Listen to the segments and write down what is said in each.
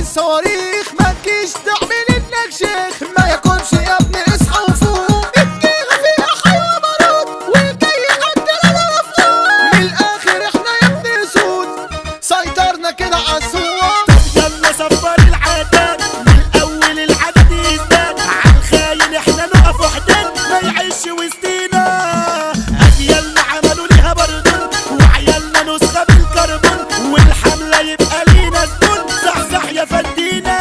الصواريخ ما تجيش تعمل انك شيخ ما يكونش يا ابني اصحى وفوق الجيغة فيها حيوة بارود والجاي عندنا مفقود من الاخر احنا يا ابني سود سيطرنا كده عالسوق يلا صفر العدد من اول العدد يزداد عالخاين احنا نقف وحدنا ما يعيش وسطينا اجيالنا عملوا ليها بردون وعيالنا نسخة بالكربون والحملة يبقى لينا زبون صح صح يا فدينا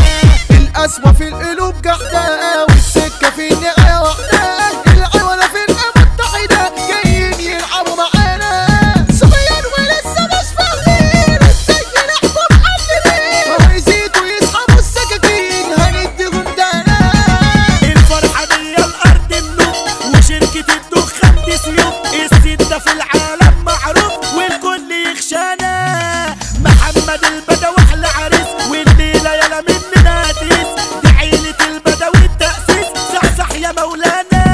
القسوة في القلوب جحدة والسكة في النهاية واحدة العيونة في الأمة متحدة جايين يلعبوا معانا صغير ولسه مش فاهمين ازاي نحكم معلمين ويزيدوا يسحبوا السكاكين هنديهم دانا الفرحة دي الأرض ملوك وشركة الدخان دي سيوف الستة في العالم معروف والكل يخشانا محمد البدوي أحلى عريس والليلة يلا مننا هتيس دي عيلة البدوي التأسيس صح صح يا مولانا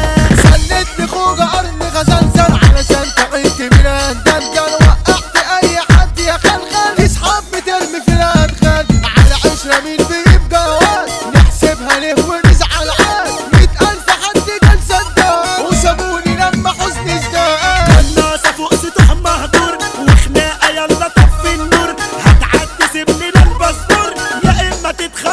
سندني خوجة قرن غزنزل علشان تعبت من الدنجل وقعت أي حد يا خلخل يسحب بترمي في الأدخل على عشرة مين بيبقى واد نحسبها ليه ونزعل عاد مية ألف حد كان صدق وسابوني لما حزني ازداد الناس فوق سطوح مهجور وخناقة يلا طفي النور هتعدي سيب لنا الباسبور يا اما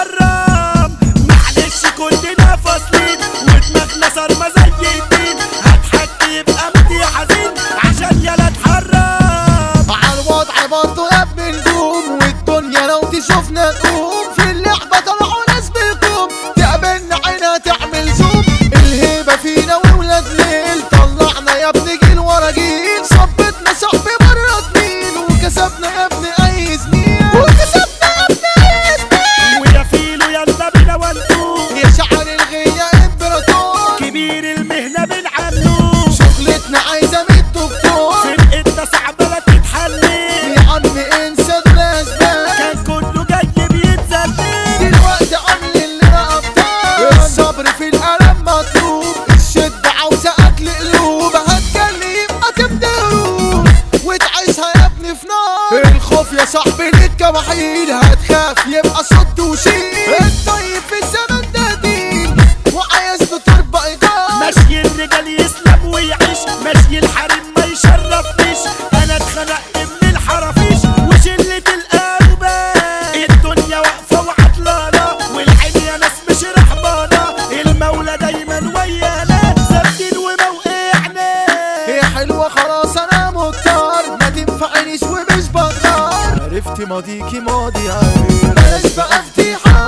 تتخرم معلش كلنا فاصلين ودماغنا صارمة زي الدين هتحكي يبقى مدي حزين عشان يلا اتحرم على الوضع برضه يا ابن نجوم والدنيا لو تشوفنا تقوم في اللعبة طلعوا ناس بالكوم تقابلنا عينها تعمل زوم الهيبة فينا وولاد ليل طلعنا يا ابن جيل ورا جيل صبتنا صاحبي مرة اتنين وكسبنا يا ابن اي زميل وكسبنا يا ابن اي زميل ويا فيلو يلا بينا ونقوم يا شعر الغية امبراطور كبير المهنة بنعمله شغلتنا عايزة من الدكتور فرقتنا صعبة لا تتحلي يا عم انسى الاسباب كان كله جاي بيتزلزل دلوقتي عامل اللي رقبتها الصبر في الألم مطلوب الشدة عاوزة أكل قلوب هتجلي يبقى تبدأ هروب وتعيشها يا ابني في نار الخوف يا صاحبي ليك وحيد هتخاف يبقى صد وشيل الطيب في الزمن ده دين وعايز له تربة إيجار ماشي الرجال يسلم ويعيش ماشي الحريم ما يشرفنيش انا اتخنقت من الحرافيش وشلة القلبة الدنيا واقفة وعطلانة والعين يا ناس مش رحمانة المولى دايما ويانا ثابتين وموقعنا هي حلوة خلاص أنا مختار ما تنفعنيش ومش بغار عرفت ماضيكي ماضي عير بلاش بقى فضيحة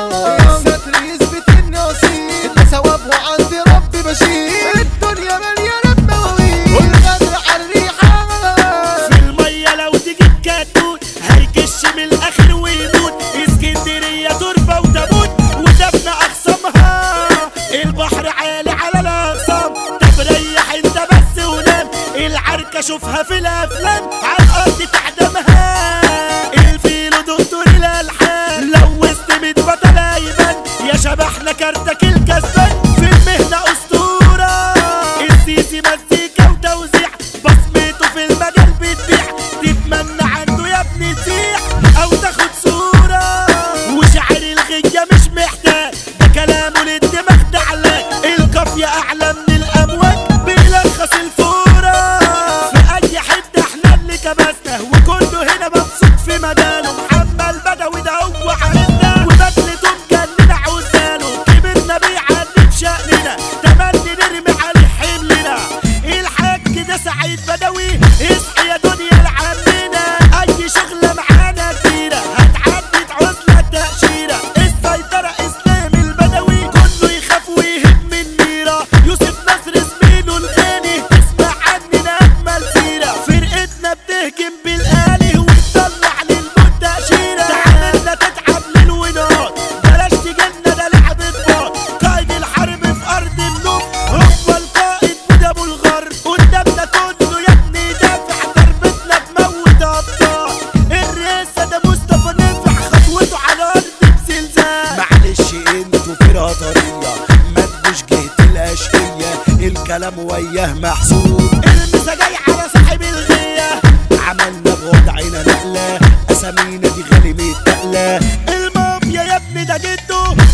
الستر يثبت إني أصيل ده ثواب وعندي ربي بشير الدنيا مليانة بمواويل والغدر على الريحة في المية لو تجيب كتكوت هيكش من الاخر ويموت اسكندرية تربة وتموت ودفن اخصامها البحر عالي على الاقسام طب ريح انت بس ونام العركة شوفها في الافلام على الارض تعدمها الفيل دكتور الالحان لو وسط ميت بطل هيبان يا شبحنا كارتك الكسبان في المهنة اسطورة السيسي مزيكا وتوزيع بصمته في المجال بتبيع تتمنى عنده يا ابني تسيح او تاخد صورة وشعر الغية مش محتاج ده كلامه للدماغ تعلق القافية اعلى من الامواج بيلخص الفورة في اي حتة احنا اللي كبسنا وكله هنا مبسوط في مجاله محمد بدوي ده هو عرفنا وبدلته مجننة عوزاله كبرنا بيعلم شأننا تملي نرمي عليه حملنا الحاج ده سعيد بدوي اصحي يا دنيا لعمنا اي شغلة معانا كبيرة هتعدي تعوز لها تأشيرة السيطرة اسلام البدوي كله يخاف ويهب من ميرة يوسف نصر زميله الغني اسمع عننا اجمل سيرة فرقتنا بتهجم بالآلي وتطلع للموت تأشيرة تعاملنا تتعب ليل ونهار بلاش تجيلنا ده لعب اطفال قائد الحرب في ارض النوم هو القائد وده ابو الغر قدامنا كله يا ابني دافع ضربتنا تموت ابطال الرئاسة ده مصطفى نفع خطوته على ارض بزلزال معلش انتوا فرقة طرية ما تجوش جهة الاشقية الكلام وياه محسوب المسا جاي على صاحب الغية عملنا بوضعنا نقلة اسامينا دي غالي متقلة المافيا يا ابني ده جده